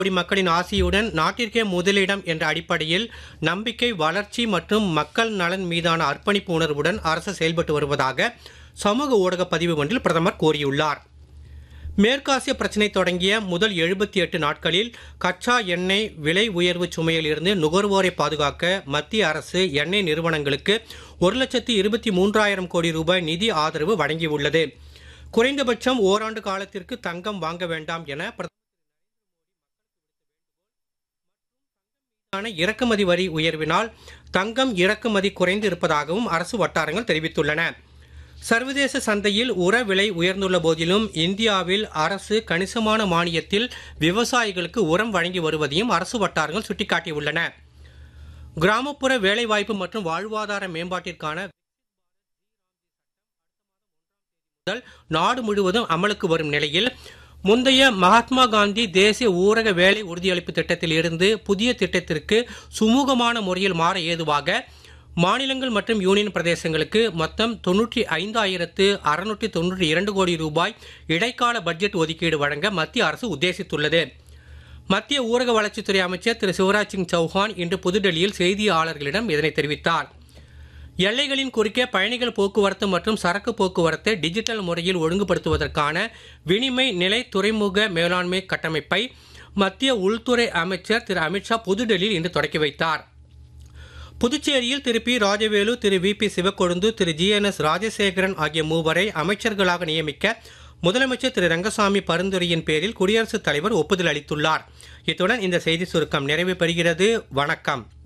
கோடி மக்களின் ஆசியுடன் நாட்டிற்கே முதலிடம் என்ற அடிப்படையில் நம்பிக்கை வளர்ச்சி மற்றும் மக்கள் நலன் மீதான அர்ப்பணிப்பு உணர்வுடன் அரசு செயல்பட்டு வருவதாக சமூக ஊடக பதிவு ஒன்றில் பிரதமர் கூறியுள்ளார் மேற்காசிய பிரச்சினை தொடங்கிய முதல் எழுபத்தி எட்டு நாட்களில் கச்சா எண்ணெய் விலை உயர்வு சுமையில் இருந்து நுகர்வோரை பாதுகாக்க மத்திய அரசு எண்ணெய் நிறுவனங்களுக்கு ஒரு லட்சத்தி இருபத்தி மூன்றாயிரம் கோடி ரூபாய் நிதி ஆதரவு வழங்கியுள்ளது குறைந்தபட்சம் ஓராண்டு காலத்திற்கு தங்கம் வாங்க வேண்டாம் என பிரதமர் மீதான இறக்குமதி வரி உயர்வினால் தங்கம் இறக்குமதி குறைந்து இருப்பதாகவும் அரசு வட்டாரங்கள் தெரிவித்துள்ளன சர்வதேச சந்தையில் உர விலை உயர்ந்துள்ள போதிலும் இந்தியாவில் அரசு கணிசமான மானியத்தில் விவசாயிகளுக்கு உரம் வழங்கி வருவதையும் அரசு வட்டாரங்கள் சுட்டிக்காட்டியுள்ளன கிராமப்புற வேலைவாய்ப்பு மற்றும் வாழ்வாதார மேம்பாட்டிற்கான முதல் நாடு முழுவதும் அமலுக்கு வரும் நிலையில் முந்தைய மகாத்மா காந்தி தேசிய ஊரக வேலை உறுதியளிப்பு திட்டத்தில் இருந்து புதிய திட்டத்திற்கு சுமூகமான முறையில் மாற ஏதுவாக மாநிலங்கள் மற்றும் யூனியன் பிரதேசங்களுக்கு மொத்தம் தொன்னூற்றி ஐந்தாயிரத்து அறுநூற்றி தொன்னூற்றி இரண்டு கோடி ரூபாய் இடைக்கால பட்ஜெட் ஒதுக்கீடு வழங்க மத்திய அரசு உத்தேசித்துள்ளது மத்திய ஊரக வளர்ச்சித்துறை அமைச்சர் திரு சிவராஜ் சிங் சௌஹான் இன்று புதுடெல்லியில் செய்தியாளர்களிடம் இதனை தெரிவித்தார் எல்லைகளின் குறுக்கே பயணிகள் போக்குவரத்து மற்றும் சரக்கு போக்குவரத்தை டிஜிட்டல் முறையில் ஒழுங்குபடுத்துவதற்கான வினிமை நிலை துறைமுக மேலாண்மை கட்டமைப்பை மத்திய உள்துறை அமைச்சர் திரு அமித்ஷா புதுடெல்லியில் இன்று தொடக்கி வைத்தார் புதுச்சேரியில் திரு பி ராஜவேலு திரு வி பி சிவக்கொழுந்து திரு ஜி என் எஸ் ராஜசேகரன் ஆகிய மூவரை அமைச்சர்களாக நியமிக்க முதலமைச்சர் திரு ரங்கசாமி பரிந்துரையின் பேரில் குடியரசுத் தலைவர் ஒப்புதல் அளித்துள்ளார் இத்துடன் இந்த செய்தி சுருக்கம் நிறைவு பெறுகிறது வணக்கம்